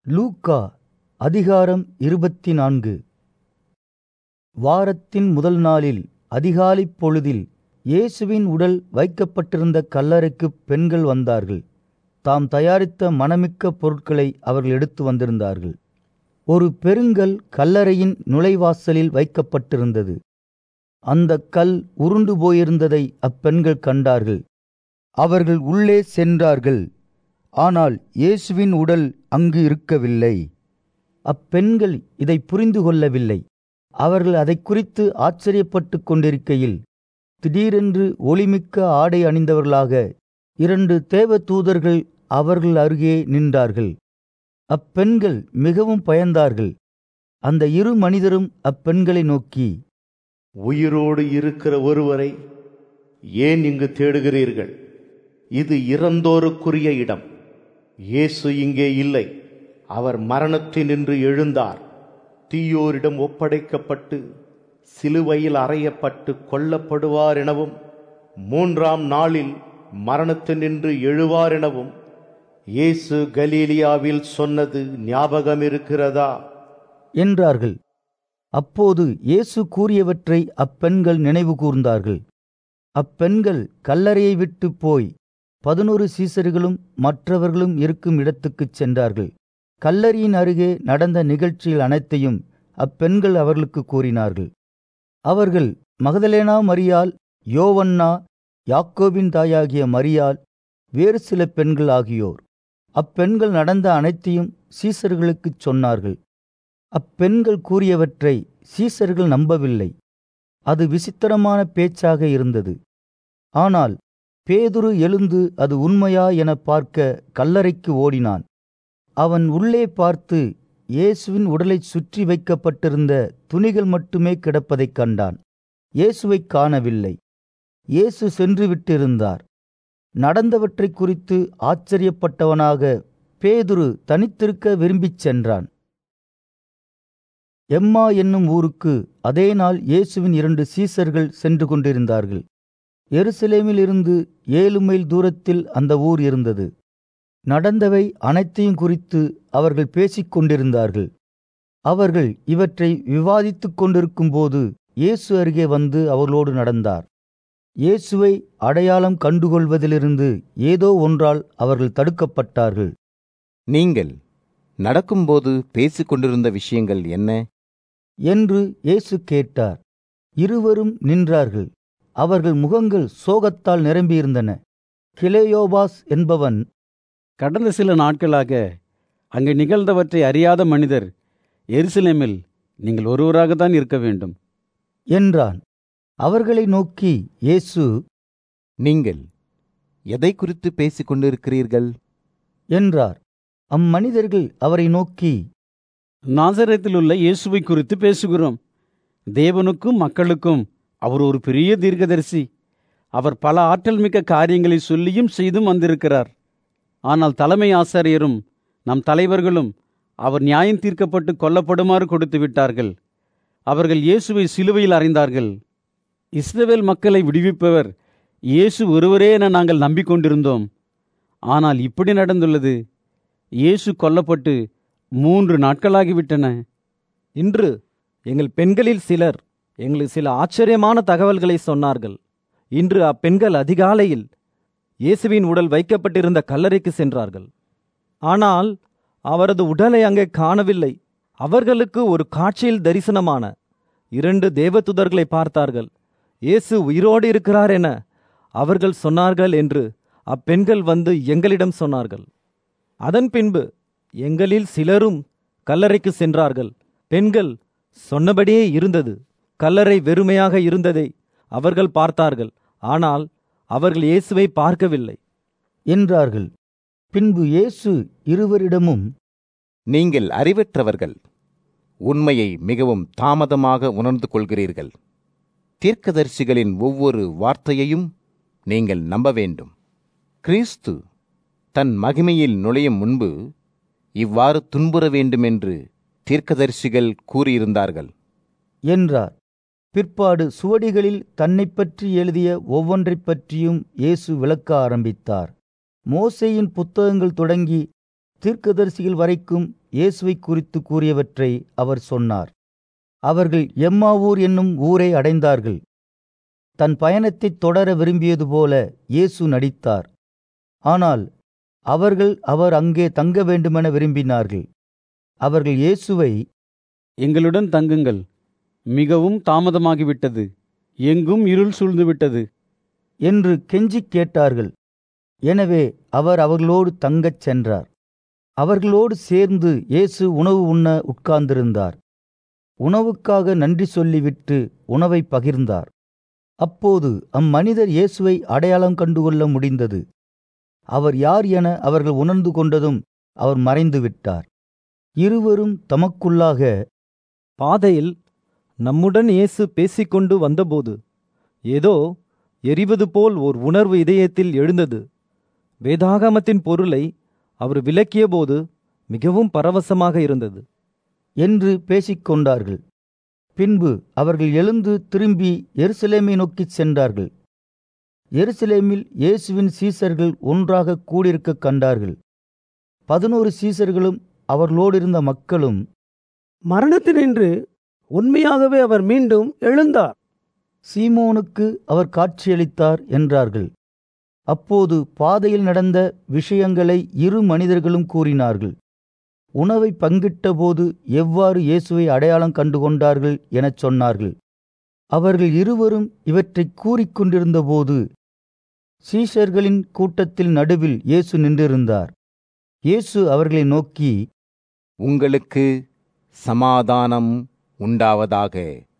லூக்கா அதிகாரம் இருபத்தி நான்கு வாரத்தின் முதல் நாளில் அதிகாலைப் பொழுதில் இயேசுவின் உடல் வைக்கப்பட்டிருந்த கல்லறைக்குப் பெண்கள் வந்தார்கள் தாம் தயாரித்த மணமிக்க பொருட்களை அவர்கள் எடுத்து வந்திருந்தார்கள் ஒரு பெருங்கல் கல்லறையின் நுழைவாசலில் வைக்கப்பட்டிருந்தது அந்தக் கல் உருண்டு போயிருந்ததை அப்பெண்கள் கண்டார்கள் அவர்கள் உள்ளே சென்றார்கள் ஆனால் இயேசுவின் உடல் அங்கு இருக்கவில்லை அப்பெண்கள் இதை புரிந்து கொள்ளவில்லை அவர்கள் அதைக் குறித்து ஆச்சரியப்பட்டு கொண்டிருக்கையில் திடீரென்று ஒளிமிக்க ஆடை அணிந்தவர்களாக இரண்டு தேவ தூதர்கள் அவர்கள் அருகே நின்றார்கள் அப்பெண்கள் மிகவும் பயந்தார்கள் அந்த இரு மனிதரும் அப்பெண்களை நோக்கி உயிரோடு இருக்கிற ஒருவரை ஏன் இங்கு தேடுகிறீர்கள் இது இறந்தோருக்குரிய இடம் இயேசு இங்கே இல்லை அவர் மரணத்தினின்று எழுந்தார் தீயோரிடம் ஒப்படைக்கப்பட்டு சிலுவையில் அறையப்பட்டு கொல்லப்படுவார் எனவும் மூன்றாம் நாளில் மரணத்தினின்று எழுவார் எனவும் இயேசு கலீலியாவில் சொன்னது ஞாபகம் இருக்கிறதா என்றார்கள் அப்போது இயேசு கூறியவற்றை அப்பெண்கள் நினைவு கூர்ந்தார்கள் அப்பெண்கள் கல்லறையை விட்டு போய் பதினொரு சீசர்களும் மற்றவர்களும் இருக்கும் இடத்துக்குச் சென்றார்கள் கல்லறையின் அருகே நடந்த நிகழ்ச்சிகள் அனைத்தையும் அப்பெண்கள் அவர்களுக்கு கூறினார்கள் அவர்கள் மகதலேனா மரியாள் யோவன்னா யாக்கோபின் தாயாகிய மரியாள் வேறு சில பெண்கள் ஆகியோர் அப்பெண்கள் நடந்த அனைத்தையும் சீசர்களுக்குச் சொன்னார்கள் அப்பெண்கள் கூறியவற்றை சீசர்கள் நம்பவில்லை அது விசித்திரமான பேச்சாக இருந்தது ஆனால் பேதுரு எழுந்து அது உண்மையா என பார்க்க கல்லறைக்கு ஓடினான் அவன் உள்ளே பார்த்து இயேசுவின் உடலைச் சுற்றி வைக்கப்பட்டிருந்த துணிகள் மட்டுமே கிடப்பதைக் கண்டான் இயேசுவைக் காணவில்லை இயேசு சென்று விட்டிருந்தார் நடந்தவற்றைக் குறித்து ஆச்சரியப்பட்டவனாக பேதுரு தனித்திருக்க விரும்பிச் சென்றான் எம்மா என்னும் ஊருக்கு அதே நாள் இயேசுவின் இரண்டு சீசர்கள் சென்று கொண்டிருந்தார்கள் எருசலேமிலிருந்து ஏழு மைல் தூரத்தில் அந்த ஊர் இருந்தது நடந்தவை அனைத்தையும் குறித்து அவர்கள் பேசிக் கொண்டிருந்தார்கள் அவர்கள் இவற்றை விவாதித்துக் கொண்டிருக்கும்போது இயேசு அருகே வந்து அவர்களோடு நடந்தார் இயேசுவை அடையாளம் கண்டுகொள்வதிலிருந்து ஏதோ ஒன்றால் அவர்கள் தடுக்கப்பட்டார்கள் நீங்கள் நடக்கும்போது பேசிக் கொண்டிருந்த விஷயங்கள் என்ன என்று இயேசு கேட்டார் இருவரும் நின்றார்கள் அவர்கள் முகங்கள் சோகத்தால் நிரம்பியிருந்தன கிளேயோபாஸ் என்பவன் கடந்த சில நாட்களாக அங்கே நிகழ்ந்தவற்றை அறியாத மனிதர் எருசலேமில் நீங்கள் ஒருவராகத்தான் இருக்க வேண்டும் என்றான் அவர்களை நோக்கி இயேசு நீங்கள் எதை குறித்து பேசிக் கொண்டிருக்கிறீர்கள் என்றார் அம்மனிதர்கள் அவரை நோக்கி நாசரத்தில் உள்ள இயேசுவை குறித்து பேசுகிறோம் தேவனுக்கும் மக்களுக்கும் அவர் ஒரு பெரிய தீர்க்கதரிசி அவர் பல ஆற்றல் மிக்க காரியங்களை சொல்லியும் செய்தும் வந்திருக்கிறார் ஆனால் தலைமை ஆசாரியரும் நம் தலைவர்களும் அவர் நியாயம் தீர்க்கப்பட்டு கொல்லப்படுமாறு கொடுத்து விட்டார்கள் அவர்கள் இயேசுவை சிலுவையில் அறைந்தார்கள் இஸ்ரவேல் மக்களை விடுவிப்பவர் இயேசு ஒருவரே என நாங்கள் நம்பிக்கொண்டிருந்தோம் ஆனால் இப்படி நடந்துள்ளது இயேசு கொல்லப்பட்டு மூன்று நாட்களாகிவிட்டன இன்று எங்கள் பெண்களில் சிலர் எங்களுக்கு சில ஆச்சரியமான தகவல்களை சொன்னார்கள் இன்று அப்பெண்கள் அதிகாலையில் இயேசுவின் உடல் வைக்கப்பட்டிருந்த கல்லறைக்கு சென்றார்கள் ஆனால் அவரது உடலை அங்கே காணவில்லை அவர்களுக்கு ஒரு காட்சியில் தரிசனமான இரண்டு தேவதுதர்களை பார்த்தார்கள் இயேசு உயிரோடு இருக்கிறார் என அவர்கள் சொன்னார்கள் என்று அப்பெண்கள் வந்து எங்களிடம் சொன்னார்கள் அதன் பின்பு எங்களில் சிலரும் கல்லறைக்கு சென்றார்கள் பெண்கள் சொன்னபடியே இருந்தது கல்லறை வெறுமையாக இருந்ததை அவர்கள் பார்த்தார்கள் ஆனால் அவர்கள் இயேசுவை பார்க்கவில்லை என்றார்கள் பின்பு இயேசு இருவரிடமும் நீங்கள் அறிவற்றவர்கள் உண்மையை மிகவும் தாமதமாக உணர்ந்து கொள்கிறீர்கள் தீர்க்கதரிசிகளின் ஒவ்வொரு வார்த்தையையும் நீங்கள் நம்ப வேண்டும் கிறிஸ்து தன் மகிமையில் நுழையும் முன்பு இவ்வாறு துன்புற வேண்டுமென்று தீர்க்கதரிசிகள் கூறியிருந்தார்கள் என்றார் பிற்பாடு சுவடிகளில் தன்னைப் பற்றி எழுதிய ஒவ்வொன்றைப் பற்றியும் இயேசு விளக்க ஆரம்பித்தார் மோசேயின் புத்தகங்கள் தொடங்கி தீர்க்கதரிசிகள் வரைக்கும் இயேசுவை குறித்து கூறியவற்றை அவர் சொன்னார் அவர்கள் எம்மாவூர் என்னும் ஊரை அடைந்தார்கள் தன் பயணத்தைத் தொடர விரும்பியது போல இயேசு நடித்தார் ஆனால் அவர்கள் அவர் அங்கே தங்க வேண்டுமென விரும்பினார்கள் அவர்கள் இயேசுவை எங்களுடன் தங்குங்கள் மிகவும் தாமதமாகிவிட்டது எங்கும் இருள் சூழ்ந்துவிட்டது என்று கெஞ்சிக் கேட்டார்கள் எனவே அவர் அவர்களோடு தங்கச் சென்றார் அவர்களோடு சேர்ந்து இயேசு உணவு உண்ண உட்கார்ந்திருந்தார் உணவுக்காக நன்றி சொல்லிவிட்டு உணவை பகிர்ந்தார் அப்போது அம்மனிதர் இயேசுவை அடையாளம் கண்டுகொள்ள முடிந்தது அவர் யார் என அவர்கள் உணர்ந்து கொண்டதும் அவர் மறைந்து விட்டார் இருவரும் தமக்குள்ளாக பாதையில் நம்முடன் இயேசு பேசிக்கொண்டு வந்தபோது ஏதோ எரிவது போல் ஓர் உணர்வு இதயத்தில் எழுந்தது வேதாகமத்தின் பொருளை அவர் விளக்கியபோது மிகவும் பரவசமாக இருந்தது என்று பேசிக்கொண்டார்கள் பின்பு அவர்கள் எழுந்து திரும்பி எருசலேமை நோக்கிச் சென்றார்கள் எருசலேமில் இயேசுவின் சீசர்கள் ஒன்றாக கூடியிருக்கக் கண்டார்கள் பதினோரு சீசர்களும் அவர்களோடிருந்த மக்களும் மரணத்தினின்று உண்மையாகவே அவர் மீண்டும் எழுந்தார் சீமோனுக்கு அவர் காட்சியளித்தார் என்றார்கள் அப்போது பாதையில் நடந்த விஷயங்களை இரு மனிதர்களும் கூறினார்கள் உணவை பங்கிட்டபோது எவ்வாறு இயேசுவை அடையாளம் கண்டுகொண்டார்கள் எனச் சொன்னார்கள் அவர்கள் இருவரும் இவற்றைக் கூறிக்கொண்டிருந்தபோது சீஷர்களின் கூட்டத்தில் நடுவில் இயேசு நின்றிருந்தார் இயேசு அவர்களை நோக்கி உங்களுக்கு சமாதானம் உண்டாவதாக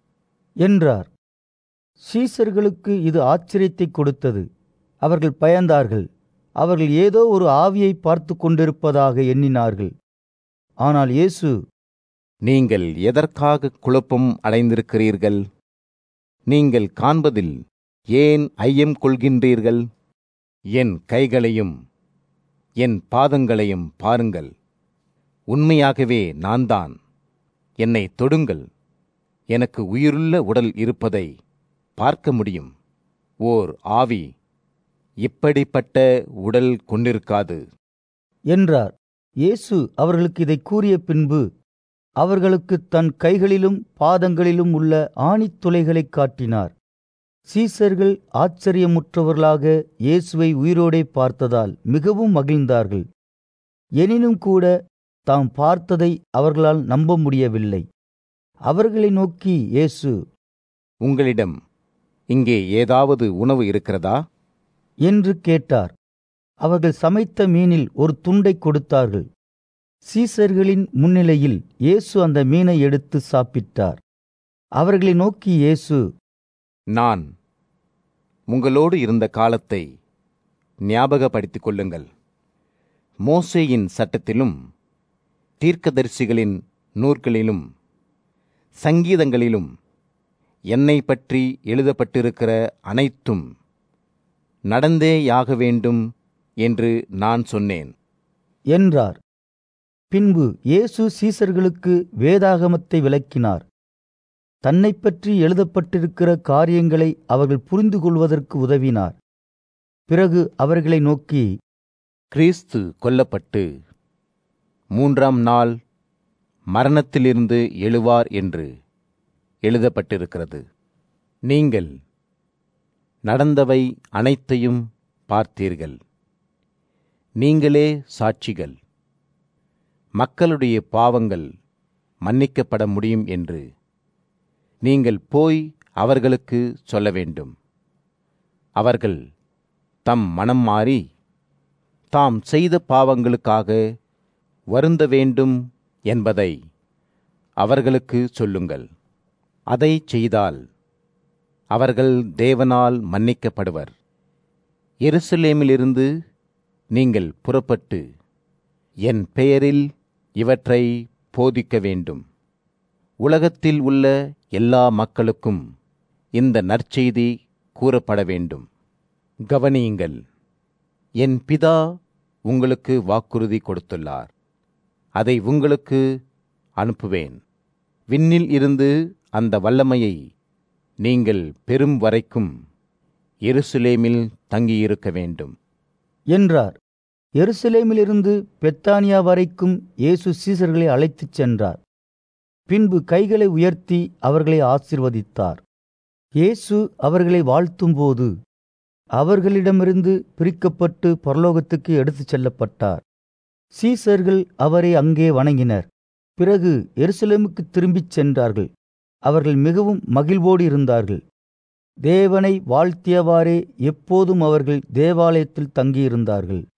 என்றார் சீசர்களுக்கு இது ஆச்சரியத்தை கொடுத்தது அவர்கள் பயந்தார்கள் அவர்கள் ஏதோ ஒரு ஆவியை பார்த்து கொண்டிருப்பதாக எண்ணினார்கள் ஆனால் இயேசு நீங்கள் எதற்காக குழப்பம் அடைந்திருக்கிறீர்கள் நீங்கள் காண்பதில் ஏன் ஐயம் கொள்கின்றீர்கள் என் கைகளையும் என் பாதங்களையும் பாருங்கள் உண்மையாகவே நான்தான் என்னை தொடுங்கள் எனக்கு உயிருள்ள உடல் இருப்பதை பார்க்க முடியும் ஓர் ஆவி இப்படிப்பட்ட உடல் கொண்டிருக்காது என்றார் இயேசு அவர்களுக்கு இதைக் கூறிய பின்பு அவர்களுக்கு தன் கைகளிலும் பாதங்களிலும் உள்ள ஆணித்துளைகளைக் காட்டினார் சீசர்கள் ஆச்சரியமுற்றவர்களாக இயேசுவை உயிரோடே பார்த்ததால் மிகவும் மகிழ்ந்தார்கள் எனினும் கூட தாம் பார்த்ததை அவர்களால் நம்ப முடியவில்லை அவர்களை நோக்கி இயேசு உங்களிடம் இங்கே ஏதாவது உணவு இருக்கிறதா என்று கேட்டார் அவர்கள் சமைத்த மீனில் ஒரு துண்டை கொடுத்தார்கள் சீசர்களின் முன்னிலையில் இயேசு அந்த மீனை எடுத்து சாப்பிட்டார் அவர்களை நோக்கி இயேசு நான் உங்களோடு இருந்த காலத்தை ஞாபகப்படுத்திக் கொள்ளுங்கள் மோசேயின் சட்டத்திலும் தீர்க்கதரிசிகளின் நூற்களிலும் சங்கீதங்களிலும் என்னை பற்றி எழுதப்பட்டிருக்கிற அனைத்தும் நடந்தேயாக வேண்டும் என்று நான் சொன்னேன் என்றார் பின்பு இயேசு சீசர்களுக்கு வேதாகமத்தை விளக்கினார் தன்னைப் பற்றி எழுதப்பட்டிருக்கிற காரியங்களை அவர்கள் புரிந்து கொள்வதற்கு உதவினார் பிறகு அவர்களை நோக்கி கிறிஸ்து கொல்லப்பட்டு மூன்றாம் நாள் மரணத்திலிருந்து எழுவார் என்று எழுதப்பட்டிருக்கிறது நீங்கள் நடந்தவை அனைத்தையும் பார்த்தீர்கள் நீங்களே சாட்சிகள் மக்களுடைய பாவங்கள் மன்னிக்கப்பட முடியும் என்று நீங்கள் போய் அவர்களுக்கு சொல்ல வேண்டும் அவர்கள் தம் மனம் மாறி தாம் செய்த பாவங்களுக்காக வருந்த வேண்டும் என்பதை அவர்களுக்கு சொல்லுங்கள் அதை செய்தால் அவர்கள் தேவனால் மன்னிக்கப்படுவர் எருசலேமிலிருந்து நீங்கள் புறப்பட்டு என் பெயரில் இவற்றை போதிக்க வேண்டும் உலகத்தில் உள்ள எல்லா மக்களுக்கும் இந்த நற்செய்தி கூறப்பட வேண்டும் கவனியுங்கள் என் பிதா உங்களுக்கு வாக்குறுதி கொடுத்துள்ளார் அதை உங்களுக்கு அனுப்புவேன் விண்ணில் இருந்து அந்த வல்லமையை நீங்கள் பெறும் வரைக்கும் எருசலேமில் தங்கியிருக்க வேண்டும் என்றார் எருசலேமிலிருந்து பெத்தானியா வரைக்கும் இயேசு சீசர்களை அழைத்துச் சென்றார் பின்பு கைகளை உயர்த்தி அவர்களை ஆசிர்வதித்தார் இயேசு அவர்களை வாழ்த்தும்போது அவர்களிடமிருந்து பிரிக்கப்பட்டு பரலோகத்துக்கு எடுத்துச் செல்லப்பட்டார் சீசர்கள் அவரை அங்கே வணங்கினர் பிறகு எருசலேமுக்கு திரும்பிச் சென்றார்கள் அவர்கள் மிகவும் மகிழ்வோடு இருந்தார்கள் தேவனை வாழ்த்தியவாறே எப்போதும் அவர்கள் தேவாலயத்தில் தங்கியிருந்தார்கள்